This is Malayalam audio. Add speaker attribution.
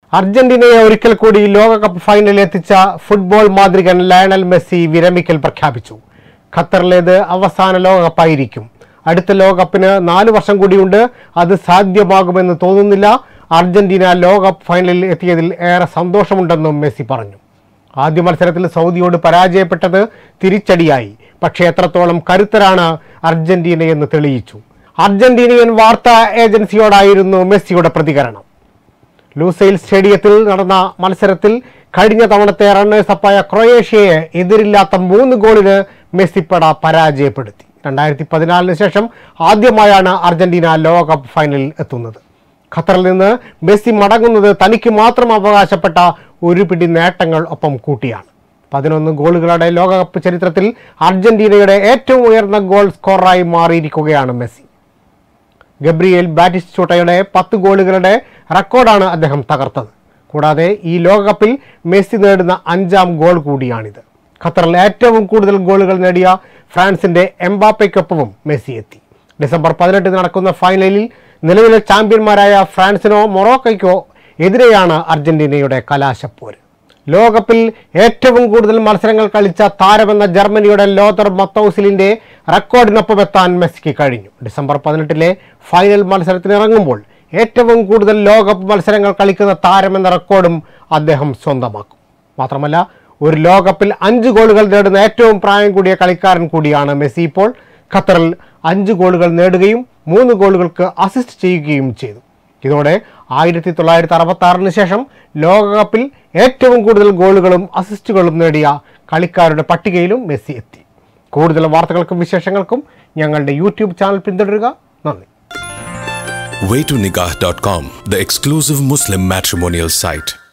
Speaker 1: അർജന്റീനയെ ഒരിക്കൽ കൂടി ലോകകപ്പ് ഫൈനലിൽ എത്തിച്ച ഫുട്ബോൾ മാന്ത്രികൻ ലയണൽ മെസ്സി വിരമിക്കൽ പ്രഖ്യാപിച്ചു ഖത്തറിലേത് അവസാന ലോകകപ്പായിരിക്കും അടുത്ത ലോകകപ്പിന് നാല് വർഷം കൂടിയുണ്ട് അത് സാധ്യമാകുമെന്ന് തോന്നുന്നില്ല അർജന്റീന ലോകകപ്പ് ഫൈനലിൽ എത്തിയതിൽ ഏറെ സന്തോഷമുണ്ടെന്നും മെസ്സി പറഞ്ഞു ആദ്യ മത്സരത്തിൽ സൗദിയോട് പരാജയപ്പെട്ടത് തിരിച്ചടിയായി പക്ഷേ എത്രത്തോളം കരുത്തരാണ് അർജന്റീനയെന്ന് തെളിയിച്ചു അർജന്റീനിയൻ വാർത്താ ഏജൻസിയോടായിരുന്നു മെസ്സിയുടെ പ്രതികരണം ലൂസൈൽ സ്റ്റേഡിയത്തിൽ നടന്ന മത്സരത്തിൽ കഴിഞ്ഞ തവണത്തെ റണ്ണേഴ്സപ്പായ ക്രൊയേഷ്യയെ എതിരില്ലാത്ത മൂന്ന് ഗോളിന് മെസ്സിപ്പട പരാജയപ്പെടുത്തി രണ്ടായിരത്തി പതിനാലിന് ശേഷം ആദ്യമായാണ് അർജന്റീന ലോകകപ്പ് ഫൈനലിൽ എത്തുന്നത് ഖത്തറിൽ നിന്ന് മെസ്സി മടങ്ങുന്നത് തനിക്ക് മാത്രം അവകാശപ്പെട്ട ഒരു പിടി നേട്ടങ്ങൾ ഒപ്പം കൂട്ടിയാണ് പതിനൊന്ന് ഗോളുകളുടെ ലോകകപ്പ് ചരിത്രത്തിൽ അർജന്റീനയുടെ ഏറ്റവും ഉയർന്ന ഗോൾ സ്കോററായി മാറിയിരിക്കുകയാണ് മെസ്സി ഗബ്രിയേൽ ബാറ്റിസ്റ്റൂട്ടയുടെ പത്ത് ഗോളുകളുടെ റെക്കോർഡാണ് അദ്ദേഹം തകർത്തത് കൂടാതെ ഈ ലോകകപ്പിൽ മെസ്സി നേടുന്ന അഞ്ചാം ഗോൾ കൂടിയാണിത് ഖത്തറിൽ ഏറ്റവും കൂടുതൽ ഗോളുകൾ നേടിയ ഫ്രാൻസിന്റെ എംബാപ്പയ്ക്കൊപ്പവും മെസ്സി എത്തി ഡിസംബർ പതിനെട്ടിന് നടക്കുന്ന ഫൈനലിൽ നിലവിലെ ചാമ്പ്യന്മാരായ ഫ്രാൻസിനോ മൊറോക്കോയ്ക്കോ എതിരെയാണ് അർജന്റീനയുടെ കലാശപ്പോര് ലോകകപ്പിൽ ഏറ്റവും കൂടുതൽ മത്സരങ്ങൾ കളിച്ച താരമെന്ന ജർമ്മനിയുടെ ലോതർ മത്തൌസിലിന്റെ റെക്കോർഡിനൊപ്പം എത്താൻ മെസ്സിക്ക് കഴിഞ്ഞു ഡിസംബർ പതിനെട്ടിലെ ഫൈനൽ മത്സരത്തിന് ഇറങ്ങുമ്പോൾ ഏറ്റവും കൂടുതൽ ലോകകപ്പ് മത്സരങ്ങൾ കളിക്കുന്ന താരമെന്ന റെക്കോർഡും അദ്ദേഹം സ്വന്തമാക്കും മാത്രമല്ല ഒരു ലോകകപ്പിൽ അഞ്ച് ഗോളുകൾ നേടുന്ന ഏറ്റവും പ്രായം കൂടിയ കളിക്കാരൻ കൂടിയാണ് മെസ്സി ഇപ്പോൾ ഖത്തറിൽ അഞ്ച് ഗോളുകൾ നേടുകയും മൂന്ന് ഗോളുകൾക്ക് അസിസ്റ്റ് ചെയ്യുകയും ചെയ്തു ഇതോടെ ആയിരത്തി തൊള്ളായിരത്തി അറുപത്തി ആറിന് ശേഷം ലോകകപ്പിൽ ഏറ്റവും കൂടുതൽ ഗോളുകളും അസിസ്റ്റുകളും നേടിയ കളിക്കാരുടെ പട്ടികയിലും മെസ്സി എത്തി കൂടുതൽ വാർത്തകൾക്കും വിശേഷങ്ങൾക്കും ഞങ്ങളുടെ യൂട്യൂബ് ചാനൽ പിന്തുടരുക നന്ദി
Speaker 2: waytonikah.com, the exclusive Muslim matrimonial site.